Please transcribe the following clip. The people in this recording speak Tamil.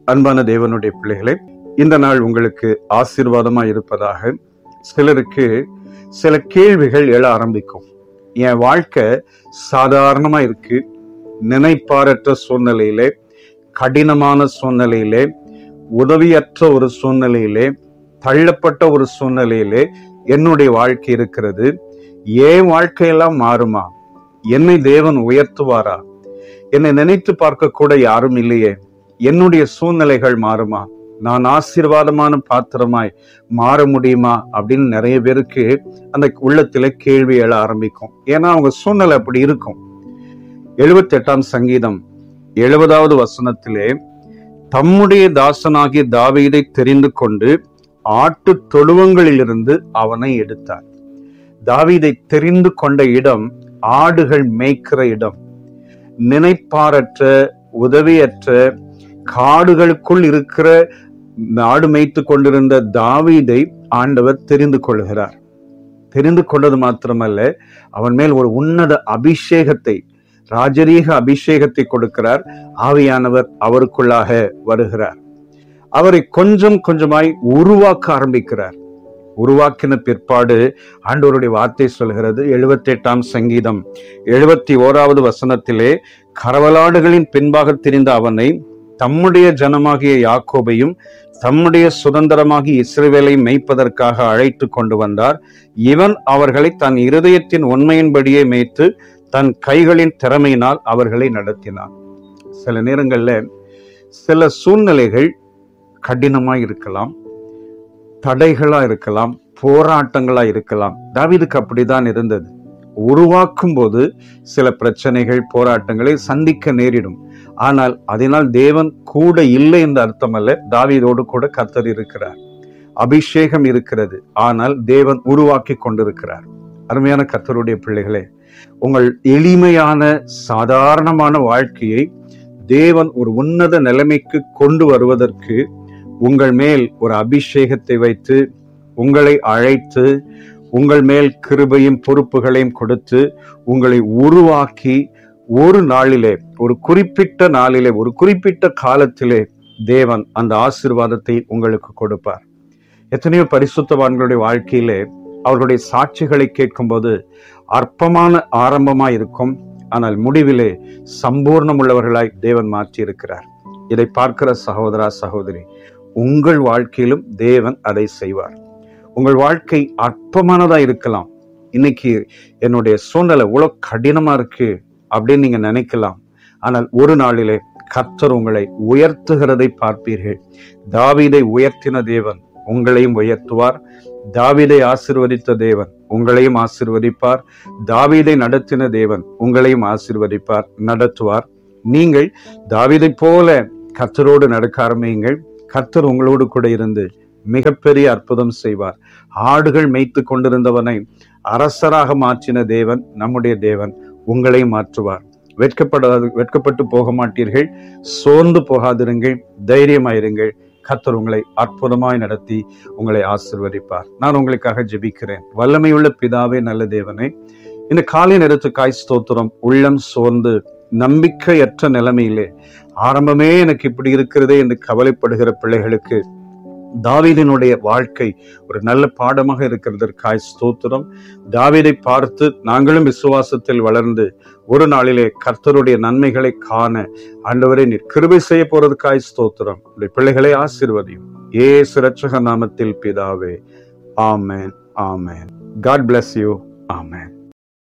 அன்பான தேவனுடைய பிள்ளைகளே இந்த நாள் உங்களுக்கு ஆசீர்வாதமா இருப்பதாக சிலருக்கு சில கேள்விகள் எழ ஆரம்பிக்கும் என் வாழ்க்கை சாதாரணமா இருக்கு நினைப்பாரற்ற சூழ்நிலையிலே கடினமான சூழ்நிலையிலே உதவியற்ற ஒரு சூழ்நிலையிலே தள்ளப்பட்ட ஒரு சூழ்நிலையிலே என்னுடைய வாழ்க்கை இருக்கிறது ஏன் வாழ்க்கையெல்லாம் மாறுமா என்னை தேவன் உயர்த்துவாரா என்னை நினைத்து பார்க்க கூட யாரும் இல்லையே என்னுடைய சூழ்நிலைகள் மாறுமா நான் ஆசீர்வாதமான பாத்திரமாய் மாற முடியுமா அப்படின்னு நிறைய பேருக்கு அந்த உள்ளத்துல கேள்வி எழ ஆரம்பிக்கும் ஏன்னா அவங்க சூழ்நிலை அப்படி இருக்கும் எழுபத்தி எட்டாம் சங்கீதம் எழுபதாவது வசனத்திலே தம்முடைய தாசனாகிய தாவீதை தெரிந்து கொண்டு ஆட்டு தொழுவங்களிலிருந்து அவனை எடுத்தார் தாவீதை தெரிந்து கொண்ட இடம் ஆடுகள் மேய்க்கிற இடம் நினைப்பாரற்ற உதவியற்ற காடுகளுக்குள் இருக்கிற நாடு மேய்த்து கொண்டிருந்த தாவீதை ஆண்டவர் தெரிந்து கொள்கிறார் தெரிந்து கொண்டது மாத்திரமல்ல அவன் மேல் ஒரு உன்னத அபிஷேகத்தை ராஜரீக அபிஷேகத்தை கொடுக்கிறார் ஆவியானவர் அவருக்குள்ளாக வருகிறார் அவரை கொஞ்சம் கொஞ்சமாய் உருவாக்க ஆரம்பிக்கிறார் உருவாக்கின பிற்பாடு ஆண்டவருடைய வார்த்தை சொல்கிறது எழுபத்தி எட்டாம் சங்கீதம் எழுபத்தி ஓராவது வசனத்திலே கரவலாடுகளின் பின்பாக திரிந்த அவனை தம்முடைய ஜனமாகிய யாக்கோபையும் தம்முடைய சுதந்திரமாகிய இஸ்ரவேலை மேய்ப்பதற்காக அழைத்து கொண்டு வந்தார் இவன் அவர்களை தன் இருதயத்தின் உண்மையின்படியே மேய்த்து தன் கைகளின் திறமையினால் அவர்களை நடத்தினான் சில நேரங்கள்ல சில சூழ்நிலைகள் கடினமா இருக்கலாம் தடைகளா இருக்கலாம் போராட்டங்களா இருக்கலாம் தாவீதுக்கு அப்படிதான் இருந்தது உருவாக்கும் போது சில பிரச்சனைகள் போராட்டங்களை சந்திக்க நேரிடும் ஆனால் அதனால் தேவன் கூட இல்லை என்ற அர்த்தம் அல்ல தாவீதோடு கூட கர்த்தர் இருக்கிறார் அபிஷேகம் இருக்கிறது ஆனால் தேவன் உருவாக்கி கொண்டிருக்கிறார் அருமையான கர்த்தருடைய பிள்ளைகளே உங்கள் எளிமையான சாதாரணமான வாழ்க்கையை தேவன் ஒரு உன்னத நிலைமைக்கு கொண்டு வருவதற்கு உங்கள் மேல் ஒரு அபிஷேகத்தை வைத்து உங்களை அழைத்து உங்கள் மேல் கிருபையும் பொறுப்புகளையும் கொடுத்து உங்களை உருவாக்கி ஒரு நாளிலே ஒரு குறிப்பிட்ட நாளிலே ஒரு குறிப்பிட்ட காலத்திலே தேவன் அந்த ஆசீர்வாதத்தை உங்களுக்கு கொடுப்பார் எத்தனையோ பரிசுத்தவான்களுடைய வாழ்க்கையிலே அவர்களுடைய சாட்சிகளை கேட்கும்போது அற்பமான ஆரம்பமா இருக்கும் ஆனால் முடிவிலே சம்பூர்ணம் உள்ளவர்களாய் தேவன் மாற்றி இருக்கிறார் இதை பார்க்கிற சகோதரா சகோதரி உங்கள் வாழ்க்கையிலும் தேவன் அதை செய்வார் உங்கள் வாழ்க்கை அற்பமானதா இருக்கலாம் இன்னைக்கு என்னுடைய சூழ்நிலை இவ்வளவு கடினமா இருக்கு அப்படின்னு நீங்க நினைக்கலாம் ஆனால் ஒரு நாளிலே கர்த்தர் உங்களை உயர்த்துகிறதை பார்ப்பீர்கள் தாவீதை உயர்த்தின தேவன் உங்களையும் உயர்த்துவார் தாவீதை ஆசிர்வதித்த தேவன் உங்களையும் ஆசிர்வதிப்பார் தாவீதை நடத்தின தேவன் உங்களையும் ஆசிர்வதிப்பார் நடத்துவார் நீங்கள் தாவீதை போல கர்த்தரோடு நடக்க ஆரம்பியுங்கள் கர்த்தர் உங்களோடு கூட இருந்து மிகப்பெரிய அற்புதம் செய்வார் ஆடுகள் மேய்த்து கொண்டிருந்தவனை அரசராக மாற்றின தேவன் நம்முடைய தேவன் உங்களை மாற்றுவார் வெட்கப்படாது வெட்கப்பட்டு போக மாட்டீர்கள் சோர்ந்து போகாதிருங்கள் தைரியமாயிருங்கள் கர்த்தர் உங்களை அற்புதமாய் நடத்தி உங்களை ஆசிர்வதிப்பார் நான் உங்களுக்காக ஜெபிக்கிறேன் வல்லமையுள்ள பிதாவே நல்ல தேவனே இந்த காலை நேரத்துக்காய் ஸ்தோத்திரம் உள்ளம் சோர்ந்து நம்பிக்கையற்ற நிலைமையிலே ஆரம்பமே எனக்கு இப்படி இருக்கிறதே என்று கவலைப்படுகிற பிள்ளைகளுக்கு தாவீதினுடைய வாழ்க்கை ஒரு நல்ல பாடமாக இருக்கிறதற்காய் ஸ்தோத்திரம் தாவீதை பார்த்து நாங்களும் விசுவாசத்தில் வளர்ந்து ஒரு நாளிலே கர்த்தருடைய நன்மைகளை காண ஆண்டவரை நீர் கிருபை செய்ய போறதுக்காய் ஸ்தோத்திரம் உடைய பிள்ளைகளை ஆசீர்வதியும் ஏ சுரட்சக நாமத்தில் பிதாவே ஆமேன் ஆமேன் காட் bless யூ ஆமேன்